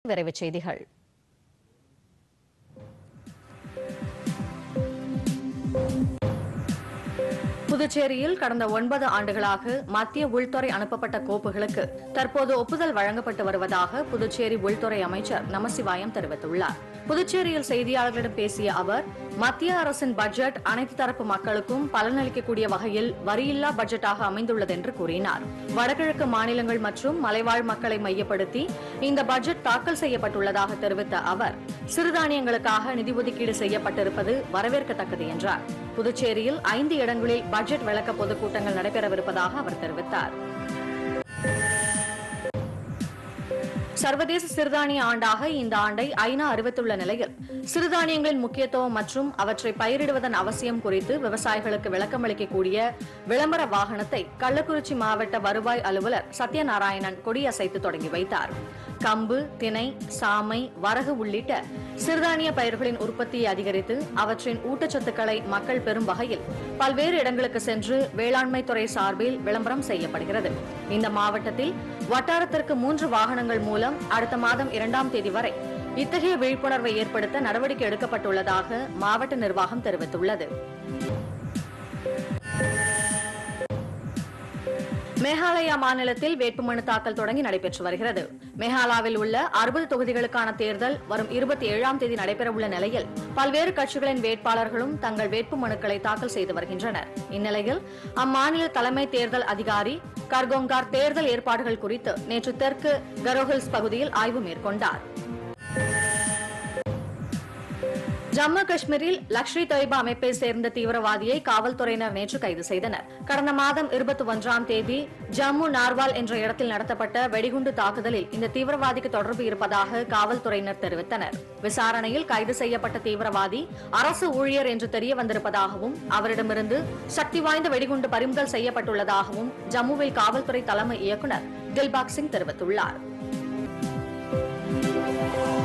விரைவுச் செய்திகள் புதுச்சேரியில் கடந்த ஒன்பது ஆண்டுகளாக மத்திய உள்துறை அனுப்பப்பட்ட கோப்புகளுக்கு தற்போது ஒப்புதல் வழங்கப்பட்டு வருவதாக புதுச்சேரி உள்துறை அமைச்சர் நமசிவாயம் தெரிவித்துள்ளார் புதுச்சேரியில் செய்தியாளர்களிடம் பேசிய அவர் மத்திய அரசின் பட்ஜெட் அனைத்து தரப்பு மக்களுக்கும் பலனளிக்கக்கூடிய வகையில் வரியில்லா பட்ஜெட்டாக அமைந்துள்ளது என்று கூறினார் வடகிழக்கு மாநிலங்கள் மற்றும் மலைவாழ் மக்களை மையப்படுத்தி இந்த பட்ஜெட் தாக்கல் செய்யப்பட்டுள்ளதாக தெரிவித்த அவர் சிறுதானியங்களுக்காக நிதி ஒதுக்கீடு செய்யப்பட்டிருப்பது வரவேற்கத்தக்கது என்றார் புதுச்சேரியில் ஐந்து இடங்களில் பட்ஜெட் விளக்க பொதுக்கூட்டங்கள் நடைபெறவிருப்பதாக அவர் தெரிவித்தார் சர்வதேச சிறுதானிய ஆண்டாக இந்த ஆண்டை ஐநா அறிவித்துள்ள நிலையில் சிறுதானியங்களின் முக்கியத்துவம் மற்றும் அவற்றை பயிரிடுவதன் அவசியம் குறித்து விவசாயிகளுக்கு விளக்கம் அளிக்கக்கூடிய விளம்பர வாகனத்தை கள்ளக்குறிச்சி மாவட்ட வருவாய் அலுவலர் சத்யநாராயணன் கொடியசைத்து தொடங்கி வைத்தார் கம்பு திணை சாமை வரகு உள்ளிட்ட சிறுதானிய பயிர்களின் உற்பத்தியை அதிகரித்து அவற்றின் ஊட்டச்சத்துக்களை மக்கள் பெறும் வகையில் பல்வேறு இடங்களுக்கு சென்று வேளாண்மை துறை சார்பில் விளம்பரம் செய்யப்படுகிறது இந்த மாவட்டத்தில் வட்டாரத்திற்கு மூன்று வாகனங்கள் மூலம் அடுத்த மாதம் இரண்டாம் தேதி வரை இத்தகைய விழிப்புணர்வை ஏற்படுத்த நடவடிக்கை எடுக்கப்பட்டுள்ளதாக மாவட்ட நிர்வாகம் தெரிவித்துள்ளது மேகாலயா மாநிலத்தில் வேட்புமனு தாக்கல் தொடங்கி நடைபெற்று வருகிறது மேகாலாவில் உள்ள அறுபது தொகுதிகளுக்கான தேர்தல் வரும் இருபத்தி ஏழாம் தேதி நடைபெறவுள்ள நிலையில் பல்வேறு கட்சிகளின் வேட்பாளர்களும் தங்கள் வேட்புமனுக்களை தாக்கல் செய்து வருகின்றனர் இந்நிலையில் அம்மாநில தலைமை தேர்தல் அதிகாரி கர்கோங்கார் தேர்தல் ஏற்பாடுகள் குறித்து நேற்று தெற்கு கரோஹில்ஸ் பகுதியில் ஆய்வு மேற்கொண்டார் ஜம்மு காஷ்மீரில் லஷ்ரி தொய்பா அமைப்பை சேர்ந்த தீவிரவாதியை காவல்துறையினர் நேற்று கைது செய்தனர் கடந்த மாதம் இருபத்தி ஒன்றாம் தேதி ஜம்மு நார்வால் என்ற இடத்தில் நடத்தப்பட்ட வெடிகுண்டு தாக்குதலில் இந்த தீவிரவாதிக்கு தொடர்பு இருப்பதாக காவல்துறையினர் தெரிவித்தனர் விசாரணையில் கைது செய்யப்பட்ட தீவிரவாதி அரசு ஊழியர் என்று தெரிய வந்திருப்பதாகவும் அவரிடமிருந்து சக்தி வாய்ந்த வெடிகுண்டு பறிமுதல் செய்யப்பட்டுள்ளதாகவும் ஜம்முவில் காவல்துறை தலைமை இயக்குநர் தில்பாக் சிங் தெரிவித்துள்ளார்